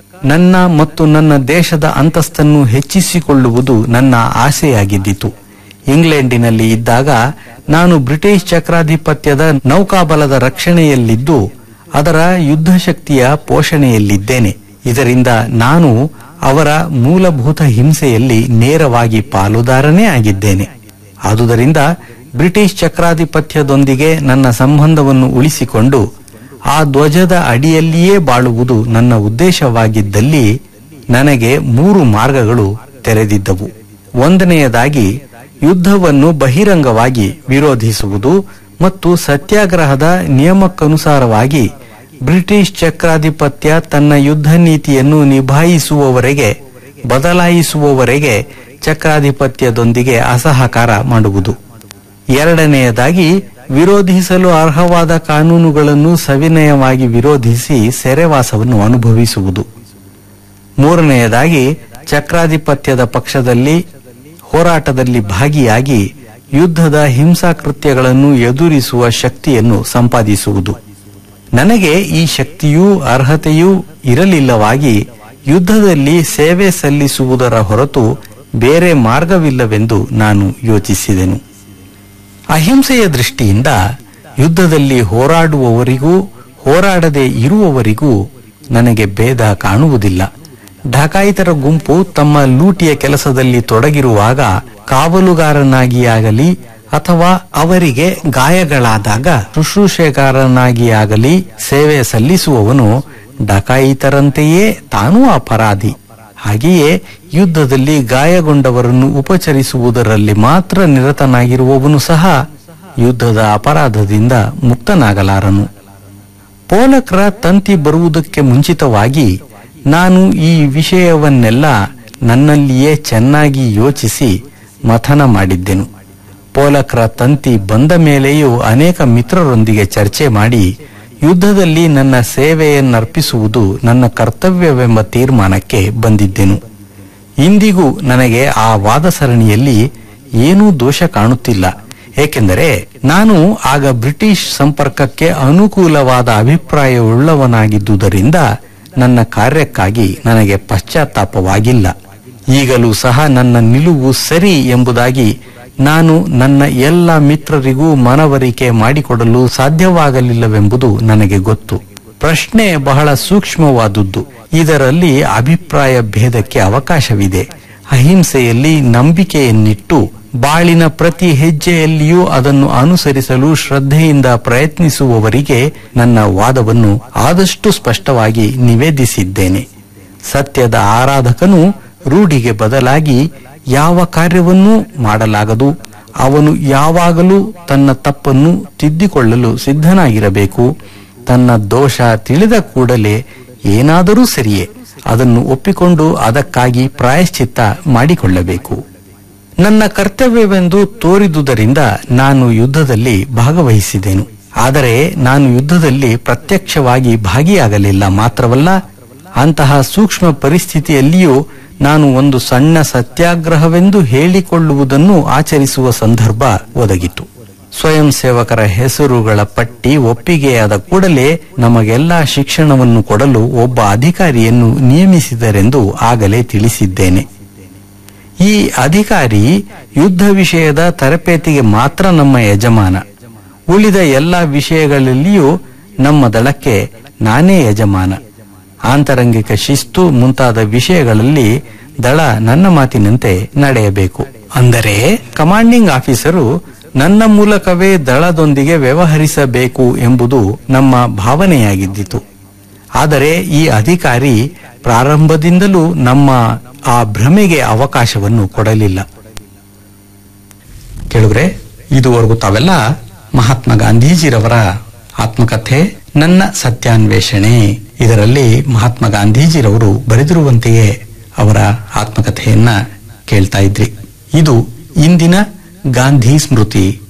ನನ್ನ ಮತ್ತು ನನ್ನ ದೇಶದ ಅಂತಸ್ತನ್ನು ಹೆಚ್ಚಿಸಿಕೊಳ್ಳುವುದು ನನ್ನ ಆಸೆಯಾಗಿದ್ದಿತು ಇಂಗ್ಲೆಂಡಿನಲ್ಲಿ ಇದ್ದಾಗ ನಾನು ಬ್ರಿಟಿಷ್ ಚಕ್ರಾಧಿಪತ್ಯದ ನೌಕಾಬಲದ ರಕ್ಷಣೆಯಲ್ಲಿದ್ದು ಅದರ ಯುದ್ಧ ಶಕ್ತಿಯ ಪೋಷಣೆಯಲ್ಲಿದ್ದೇನೆ ಇದರಿಂದ ನಾನು ಅವರ ಮೂಲಭೂತ ಹಿಂಸೆಯಲ್ಲಿ ನೇರವಾಗಿ ಪಾಲುದಾರನೇ ಆಗಿದ್ದೇನೆ ಆದುದರಿಂದ ಬ್ರಿಟಿಷ್ ಚಕ್ರಾಧಿಪತ್ಯದೊಂದಿಗೆ ನನ್ನ ಸಂಬಂಧವನ್ನು ಉಳಿಸಿಕೊಂಡು ಆ ಧ್ವಜದ ಅಡಿಯಲ್ಲಿಯೇ ಬಾಳುವುದು ನನ್ನ ಉದ್ದೇಶವಾಗಿದ್ದಲ್ಲಿ ನನಗೆ ಮೂರು ಮಾರ್ಗಗಳು ತೆರೆದಿದ್ದವು ಒಂದನೆಯದಾಗಿ ಯುದ್ಧವನ್ನು ಬಹಿರಂಗವಾಗಿ ವಿರೋಧಿಸುವುದು ಮತ್ತು ಸತ್ಯಾಗ್ರಹದ ನಿಯಮಕ್ಕನುಸಾರವಾಗಿ ಬ್ರಿಟಿಷ್ ಚಕ್ರಾಧಿಪತ್ಯ ತನ್ನ ಯುದ್ಧ ನೀತಿಯನ್ನು ನಿಭಾಯಿಸುವವರೆಗೆ ಬದಲಾಯಿಸುವವರೆಗೆ ಚಕ್ರಾಧಿಪತ್ಯದೊಂದಿಗೆ ಅಸಹಕಾರ ಮಾಡುವುದು ಎರಡನೆಯದಾಗಿ ವಿರೋಧಿಸಲು ಅರ್ಹವಾದ ಕಾನೂನುಗಳನ್ನು ಸವಿನಯವಾಗಿ ವಿರೋಧಿಸಿ ಸೆರೆವಾಸವನ್ನು ಅನುಭವಿಸುವುದು ಮೂರನೆಯದಾಗಿ ಚಕ್ರಾಧಿಪತ್ಯದ ಪಕ್ಷದಲ್ಲಿ ಹೋರಾಟದಲ್ಲಿ ಭಾಗಿಯಾಗಿ ಯುದ್ಧದ ಹಿಂಸಾಕೃತ್ಯಗಳನ್ನು ಎದುರಿಸುವ ಶಕ್ತಿಯನ್ನು ಸಂಪಾದಿಸುವುದು ನನಗೆ ಈ ಶಕ್ತಿಯೂ ಅರ್ಹತೆಯೂ ಇರಲಿಲ್ಲವಾಗಿ ಯುದ್ಧದಲ್ಲಿ ಸೇವೆ ಸಲ್ಲಿಸುವುದರ ಹೊರತು ಬೇರೆ ಮಾರ್ಗವಿಲ್ಲವೆಂದು ನಾನು ಯೋಚಿಸಿದೆನು ಅಹಿಂಸೆಯ ದೃಷ್ಟಿಯಿಂದ ಯುದ್ಧದಲ್ಲಿ ಹೋರಾಡುವವರಿಗೂ ಹೋರಾಡದೆ ಇರುವವರಿಗೂ ನನಗೆ ಭೇದ ಕಾಣುವುದಿಲ್ಲ ಢಕಾಯಿತರ ಗುಂಪು ತಮ್ಮ ಲೂಟಿಯ ಕೆಲಸದಲ್ಲಿ ತೊಡಗಿರುವಾಗ ಕಾವಲುಗಾರನಾಗಿಯಾಗಲಿ ಅಥವಾ ಅವರಿಗೆ ಗಾಯಗಳಾದಾಗ ಶುಶ್ರೂಷೆಗಾರನಾಗಿಯಾಗಲಿ ಸೇವೆ ಸಲ್ಲಿಸುವವನು ಡಕಾಯಿತರಂತೆಯೇ ತಾನೂ ಅಪರಾಧಿ ಹಾಗೆಯೇ ಯುದ್ಧದಲ್ಲಿ ಗಾಯಗೊಂಡವರನ್ನು ಉಪಚರಿಸುವುದರಲ್ಲಿ ಮಾತ್ರ ನಿರತನಾಗಿರುವವನು ಸಹ ಯುದ್ಧದ ಅಪರಾಧದಿಂದ ಮುಕ್ತನಾಗಲಾರನು ಪೋಲಕರ ತಂತಿ ಬರುವುದಕ್ಕೆ ಮುಂಚಿತವಾಗಿ ನಾನು ಈ ವಿಷಯವನ್ನೆಲ್ಲ ನನ್ನಲ್ಲಿಯೇ ಚೆನ್ನಾಗಿ ಯೋಚಿಸಿ ಮಥನ ಮಾಡಿದ್ದೆನು ಪೋಲಕರ ತಂತಿ ಬಂದ ಮೇಲೆಯೂ ಅನೇಕ ಮಿತ್ರರೊಂದಿಗೆ ಚರ್ಚೆ ಮಾಡಿ ಯುದ್ಧದಲ್ಲಿ ನನ್ನ ಸೇವೆಯನ್ನರ್ಪಿಸುವುದು ನನ್ನ ಕರ್ತವ್ಯವೆಂಬ ತೀರ್ಮಾನಕ್ಕೆ ಬಂದಿದ್ದೆನು ಇಂದಿಗೂ ನನಗೆ ಆ ವಾದ ಸರಣಿಯಲ್ಲಿ ಏನೂ ದೋಷ ಕಾಣುತ್ತಿಲ್ಲ ಏಕೆಂದರೆ ನಾನು ಆಗ ಬ್ರಿಟಿಷ್ ಸಂಪರ್ಕಕ್ಕೆ ಅನುಕೂಲವಾದ ಅಭಿಪ್ರಾಯವುಳ್ಳವನಾಗಿದ್ದುದರಿಂದ ನನ್ನ ಕಾರ್ಯಕ್ಕಾಗಿ ನನಗೆ ಪಶ್ಚಾತ್ತಾಪವಾಗಿಲ್ಲ ಈಗಲೂ ಸಹ ನನ್ನ ನಿಲುವು ಸರಿ ಎಂಬುದಾಗಿ ನಾನು ನನ್ನ ಎಲ್ಲ ಮಿತ್ರರಿಗೂ ಮನವರಿಕೆ ಮಾಡಿಕೊಡಲು ಸಾಧ್ಯವಾಗಲಿಲ್ಲವೆಂಬುದು ನನಗೆ ಗೊತ್ತು ಪ್ರಶ್ನೆ ಬಹಳ ಸೂಕ್ಷ್ಮವಾದುದು ಇದರಲ್ಲಿ ಅಭಿಪ್ರಾಯ ಭೇದಕ್ಕೆ ಅವಕಾಶವಿದೆ ಅಹಿಂಸೆಯಲ್ಲಿ ನಂಬಿಕೆಯನ್ನಿಟ್ಟು ಬಾಳಿನ ಪ್ರತಿ ಹೆಜ್ಜೆಯಲ್ಲಿಯೂ ಅದನ್ನು ಅನುಸರಿಸಲು ಶ್ರದ್ಧೆಯಿಂದ ಪ್ರಯತ್ನಿಸುವವರಿಗೆ ನನ್ನ ವಾದವನ್ನು ಆದಷ್ಟು ಸ್ಪಷ್ಟವಾಗಿ ನಿವೇದಿಸಿದ್ದೇನೆ ಸತ್ಯದ ಆರಾಧಕನು ರೂಢಿಗೆ ಬದಲಾಗಿ ಯಾವ ಕಾರ್ಯವನ್ನೂ ಮಾಡಲಾಗದು ಅವನು ಯಾವಾಗಲೂ ತನ್ನ ತಪ್ಪನ್ನು ತಿದ್ದಿಕೊಳ್ಳಲು ಸಿದ್ಧನಾಗಿರಬೇಕು ತನ್ನ ದೋಷ ತಿಳಿದ ಕೂಡಲೇ ಏನಾದರೂ ಸರಿಯೇ ಅದನ್ನು ಒಪ್ಪಿಕೊಂಡು ಅದಕ್ಕಾಗಿ ಪ್ರಾಯಶ್ಚಿತ್ತ ಮಾಡಿಕೊಳ್ಳಬೇಕು ನನ್ನ ಕರ್ತವ್ಯವೆಂದು ತೋರಿದುದರಿಂದ ನಾನು ಯುದ್ಧದಲ್ಲಿ ಭಾಗವಹಿಸಿದೆನು ಆದರೆ ನಾನು ಯುದ್ಧದಲ್ಲಿ ಪ್ರತ್ಯಕ್ಷವಾಗಿ ಭಾಗಿಯಾಗಲಿಲ್ಲ ಮಾತ್ರವಲ್ಲ ಅಂತಹ ಸೂಕ್ಷ್ಮ ಪರಿಸ್ಥಿತಿಯಲ್ಲಿಯೂ ನಾನು ಒಂದು ಸಣ್ಣ ಸತ್ಯಾಗ್ರಹವೆಂದು ಹೇಳಿಕೊಳ್ಳುವುದನ್ನು ಆಚರಿಸುವ ಸಂದರ್ಭ ಒದಗಿತು ಸ್ವಯಂ ಸೇವಕರ ಹೆಸರುಗಳ ಪಟ್ಟಿ ಒಪ್ಪಿಗೆಯಾದ ಕೂಡಲೇ ನಮಗೆಲ್ಲ ಶಿಕ್ಷಣವನ್ನು ಕೊಡಲು ಒಬ್ಬ ಅಧಿಕಾರಿಯನ್ನು ನಿಯಮಿಸಿದರೆಂದು ಆಗಲೇ ತಿಳಿಸಿದ್ದೇನೆ ಈ ಅಧಿಕಾರಿ ಯುದ್ಧ ವಿಷಯದ ತರಬೇತಿಗೆ ಮಾತ್ರ ನಮ್ಮ ಯಜಮಾನ ಉಳಿದ ಎಲ್ಲ ವಿಷಯಗಳಲ್ಲಿಯೂ ನಮ್ಮ ದಳಕ್ಕೆ ನಾನೇ ಯಜಮಾನ ಆಂತರಂಗಿಕ ಶಿಸ್ತು ಮುಂತಾದ ವಿಷಯಗಳಲ್ಲಿ ದಳ ನನ್ನ ಮಾತಿನಂತೆ ನಡೆಯಬೇಕು ಅಂದರೆ ಕಮಾಂಡಿಂಗ್ ಆಫೀಸರು ನನ್ನ ಮೂಲಕವೇ ದಳದೊಂದಿಗೆ ವ್ಯವಹರಿಸಬೇಕು ಎಂಬುದು ನಮ್ಮ ಭಾವನೆಯಾಗಿದ್ದಿತು ಆದರೆ ಈ ಅಧಿಕಾರಿ ಪ್ರಾರಂಭದಿಂದಲೂ ನಮ್ಮ ಆ ಭ್ರಮೆಗೆ ಅವಕಾಶವನ್ನು ಕೊಡಲಿಲ್ಲ ಕೇಳಿದ್ರೆ ಇದುವರೆಗೂ ತಾವೆಲ್ಲ ಮಹಾತ್ಮ ಗಾಂಧೀಜಿರವರ ಆತ್ಮಕಥೆ ನನ್ನ ಸತ್ಯಾನ್ವೇಷಣೆ ಇದರಲ್ಲಿ ಮಹಾತ್ಮ ಗಾಂಧೀಜಿರವರು ಬರೆದಿರುವಂತೆಯೇ ಅವರ ಆತ್ಮಕಥೆಯನ್ನ ಕೇಳ್ತಾ ಇದ್ರಿ ಇದು ಇಂದಿನ ಗಾಂಧಿ ಸ್ಮೃತಿ